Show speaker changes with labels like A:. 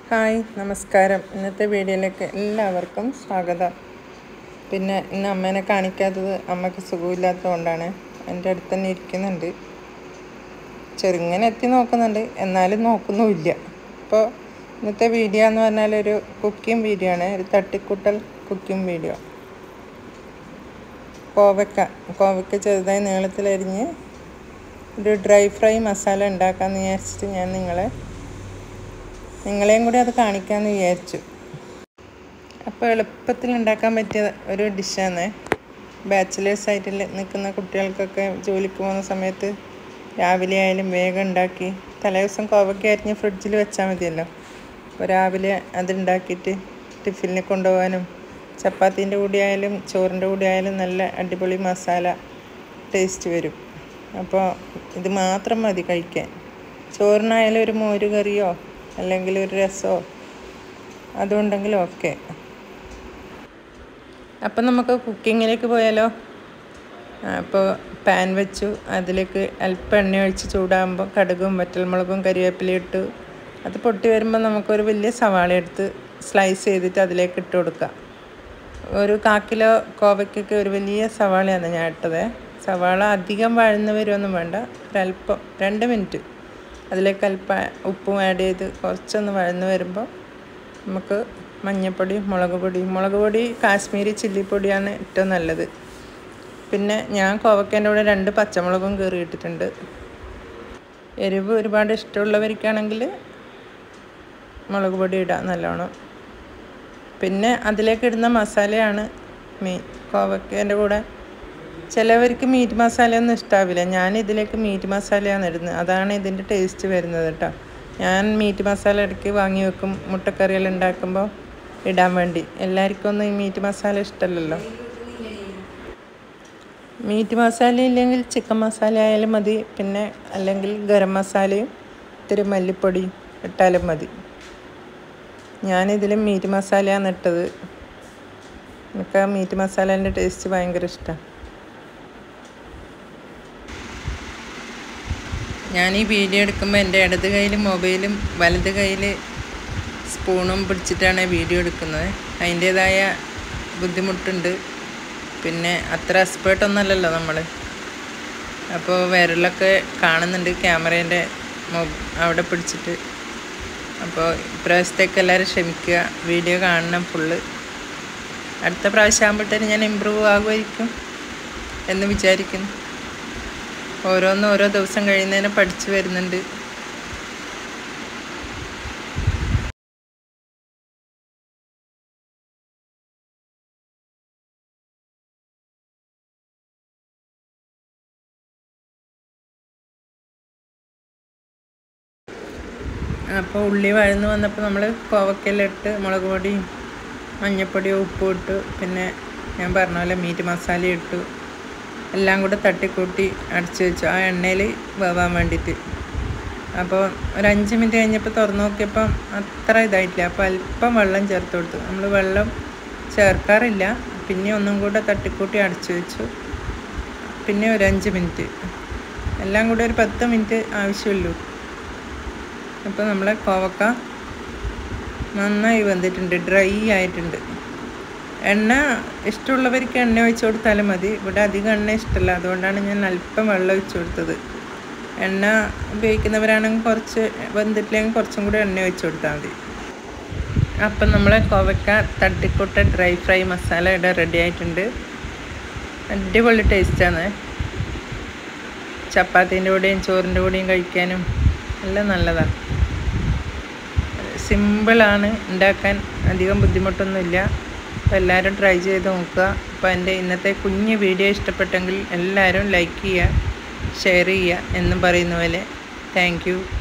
A: hi നമസ്കാരം ഇന്നത്തെ വീഡിയോയിലേക്ക് എല്ലാവർക്കും സ്വാഗതം പിന്നെ ഇന്ന് അമ്മേനെ കാണിക്കാത്തത് അമ്മയ്ക്ക് സുഖമില്ലാത്തതുകൊണ്ടാണ് എൻ്റെ അടുത്ത് തന്നെ ഇരിക്കുന്നുണ്ട് ചെറുങ്ങനെ എത്തി നോക്കുന്നുണ്ട് എന്നാലും നോക്കുന്നുമില്ല അപ്പോൾ ഇന്നത്തെ വീഡിയോ എന്ന് പറഞ്ഞാൽ ഒരു കുക്കിംഗ് വീഡിയോ ആണ് ഒരു തട്ടിക്കൂട്ടൽ കുക്കിംഗ് വീഡിയോ കോവക്ക കോവക്ക ചെറുതായി നീളത്തിലരിഞ്ഞ് ഒരു ഡ്രൈ ഫ്രൈ മസാല ഉണ്ടാക്കാമെന്ന് വിചാരിച്ചിട്ട് ഞാൻ നിങ്ങളെ നിങ്ങളെയും കൂടി അത് കാണിക്കാമെന്ന് വിചാരിച്ചു അപ്പോൾ എളുപ്പത്തിൽ ഉണ്ടാക്കാൻ പറ്റിയ ഒരു ഡിഷാണ് ബാച്ചിലേഴ്സ് ആയിട്ട് നിൽക്കുന്ന കുട്ടികൾക്കൊക്കെ ജോലിക്ക് പോകുന്ന സമയത്ത് രാവിലെ ആയാലും വേഗം ഉണ്ടാക്കി തലേദിവസം കോവയ്ക്ക അരിഞ്ഞ് ഫ്രിഡ്ജിൽ വെച്ചാൽ മതിയല്ലോ അപ്പോൾ രാവിലെ അതുണ്ടാക്കിയിട്ട് ടിഫിനിൽ കൊണ്ടുപോകാനും ചപ്പാത്തീൻ്റെ കൂടെ ആയാലും ചോറിൻ്റെ കൂടെ ആയാലും നല്ല അടിപൊളി മസാല ടേസ്റ്റ് വരും അപ്പോൾ ഇത് മാത്രം മതി കഴിക്കാൻ ചോറിനായാലും ഒരു മോര് കറിയോ അല്ലെങ്കിൽ ഒരു രസമോ അതുണ്ടെങ്കിലും ഓക്കെ അപ്പം നമുക്ക് കുക്കിങ്ങിലേക്ക് പോയാലോ അപ്പോൾ പാൻ വെച്ചു അതിലേക്ക് അല്പം എണ്ണ ഒഴിച്ച് ചൂടാകുമ്പോൾ കടുകും വറ്റൽമുളകും കരിവേപ്പിലയും ഇട്ടു അത് പൊട്ടി വരുമ്പോൾ നമുക്കൊരു വലിയ സവാള എടുത്ത് സ്ലൈസ് ചെയ്തിട്ട് അതിലേക്ക് ഇട്ട് കൊടുക്കാം ഒരു കാ കിലോ കോവയ്ക്കൊക്കെ ഒരു വലിയ സവാളയാണ് ഞാൻ ഇട്ടത് സവാള അധികം വഴന്ന് വരുമൊന്നും വേണ്ട ഒരല്പം രണ്ട് മിനിറ്റ് അതിലേക്ക് അല്പം ഉപ്പും ആഡ് ചെയ്ത് കുറച്ചൊന്ന് വഴന്ന് വരുമ്പോൾ നമുക്ക് മഞ്ഞൾപ്പൊടി മുളക് പൊടി മുളക് പൊടി കാശ്മീരി ചില്ലിപ്പൊടിയാണ് ഏറ്റവും നല്ലത് പിന്നെ ഞാൻ കോവക്കേൻ്റെ കൂടെ രണ്ട് പച്ചമുളകും കീറി ഇട്ടിട്ടുണ്ട് എരിവ് ഒരുപാട് ഇഷ്ടമുള്ളവർക്കാണെങ്കിൽ മുളക് പൊടി ഇടാം നല്ലോണം പിന്നെ അതിലേക്ക് ഇടുന്ന മസാലയാണ് മീൻ കോവക്കേൻ്റെ കൂടെ ചിലവർക്ക് മീറ്റ് മസാലയൊന്നും ഇഷ്ടാവില്ല ഞാൻ ഇതിലേക്ക് മീറ്റ് മസാലയാണ് ഇടുന്നത് അതാണ് ഇതിൻ്റെ ടേസ്റ്റ് വരുന്നത് കേട്ടോ ഞാൻ മീറ്റ് മസാല ഇടയ്ക്ക് വാങ്ങി വെക്കും മുട്ടക്കറികൾ ഉണ്ടാക്കുമ്പോൾ ഇടാൻ വേണ്ടി എല്ലാവർക്കും ഒന്നും ഈ മീറ്റ് മസാല ഇഷ്ടമല്ലല്ലോ മീറ്റ് മസാല ഇല്ലെങ്കിൽ ചിക്കൻ മസാല ആയാലും മതി പിന്നെ അല്ലെങ്കിൽ ഗരം മസാലയും ഇത്തിരി മല്ലിപ്പൊടി ഇട്ടാലും മതി ഞാനിതിൽ മീറ്റ് മസാലയാണ് ഇട്ടത് എനിക്ക് ആ മീറ്റ് മസാലേൻ്റെ ടേസ്റ്റ് ഭയങ്കര ഇഷ്ടമാണ് ഞാൻ ഈ വീഡിയോ എടുക്കുമ്പോൾ എൻ്റെ ഇടത് കയ്യിൽ മൊബൈലും വലത് കയ്യിൽ സ്പൂണും പിടിച്ചിട്ടാണ് വീഡിയോ എടുക്കുന്നത് അതിൻ്റേതായ ബുദ്ധിമുട്ടുണ്ട് പിന്നെ അത്ര എക്സ്പേർട്ട് ഒന്നല്ലല്ലോ നമ്മൾ അപ്പോൾ വിരലൊക്കെ കാണുന്നുണ്ട് ക്യാമറേൻ്റെ മൊ അവിടെ പിടിച്ചിട്ട് അപ്പോൾ ഇപ്രാവശ്യത്തേക്ക് എല്ലാവരും ക്ഷമിക്കുക വീഡിയോ കാണണം ഫുള്ള് അടുത്ത പ്രാവശ്യം ആകുമ്പോഴത്തേനും ഞാൻ ഇമ്പ്രൂവ് ആകുമായിരിക്കും എന്ന് വിചാരിക്കുന്നു ഓരോന്ന് ഓരോ ദിവസം കഴിയുന്നതിന് പഠിച്ചു വരുന്നുണ്ട് അപ്പോൾ ഉള്ളി വഴന്ന് വന്നപ്പോൾ നമ്മൾ കോവക്കയിലിട്ട് മുളക് പൊടിയും മഞ്ഞൾപ്പൊടിയും ഉപ്പും ഇട്ടു പിന്നെ ഞാൻ പറഞ്ഞ പോലെ മീറ്റ് മസാല ഇട്ടു എല്ലാം കൂടെ തട്ടിക്കൂട്ടി അടച്ചു വെച്ചു ആ എണ്ണയിൽ വേവാൻ വേണ്ടിയിട്ട് അപ്പോൾ ഒരു അഞ്ച് മിനിറ്റ് കഴിഞ്ഞപ്പോൾ തുറന്നു നോക്കിയപ്പം അത്ര ഇതായിട്ടില്ല അപ്പോൾ അല്പം വെള്ളം ചേർത്ത് കൊടുത്തു നമ്മൾ വെള്ളം ചേർക്കാറില്ല പിന്നെ ഒന്നും കൂടെ തട്ടിക്കൂട്ടി അടച്ചു വെച്ചു പിന്നെ ഒരു അഞ്ച് മിനിറ്റ് എല്ലാം കൂടെ ഒരു പത്ത് മിനിറ്റ് ആവശ്യമുള്ളൂ അപ്പോൾ നമ്മളെ കോവക്ക നന്നായി വെന്തിട്ടുണ്ട് ഡ്രൈ ആയിട്ടുണ്ട് എണ്ണ ഇഷ്ടമുള്ളവർക്ക് എണ്ണ ഒഴിച്ചു കൊടുത്താലും മതി ഇവിടെ അധികം എണ്ണ ഇഷ്ടമല്ല അതുകൊണ്ടാണ് ഞാൻ അല്പം വെള്ളം ഒഴിച്ചു കൊടുത്തത് എണ്ണ ഉപയോഗിക്കുന്നവരാണെങ്കിൽ കുറച്ച് വെന്തിട്ടില്ലെങ്കിൽ കുറച്ചും കൂടി എണ്ണ ഒഴിച്ചു കൊടുത്താൽ മതി അപ്പം നമ്മളെ കോവക്ക തട്ടിക്കൊട്ട ഡ്രൈ ഫ്രൈ മസാല ഇവിടെ റെഡി ആയിട്ടുണ്ട് അടിപൊളി ടേസ്റ്റാണ് ചപ്പാത്തീൻ്റെ കൂടെയും ചോറിൻ്റെ കൂടെയും കഴിക്കാനും എല്ലാം നല്ലതാണ് സിമ്പിളാണ് ഉണ്ടാക്കാൻ അധികം ബുദ്ധിമുട്ടൊന്നുമില്ല അപ്പോൾ എല്ലാവരും ട്രൈ ചെയ്ത് നോക്കുക അപ്പോൾ എൻ്റെ ഇന്നത്തെ കുഞ്ഞ് വീഡിയോ ഇഷ്ടപ്പെട്ടെങ്കിൽ എല്ലാവരും ലൈക്ക് ചെയ്യുക ഷെയർ ചെയ്യുക എന്നും പറയുന്ന പോലെ താങ്ക്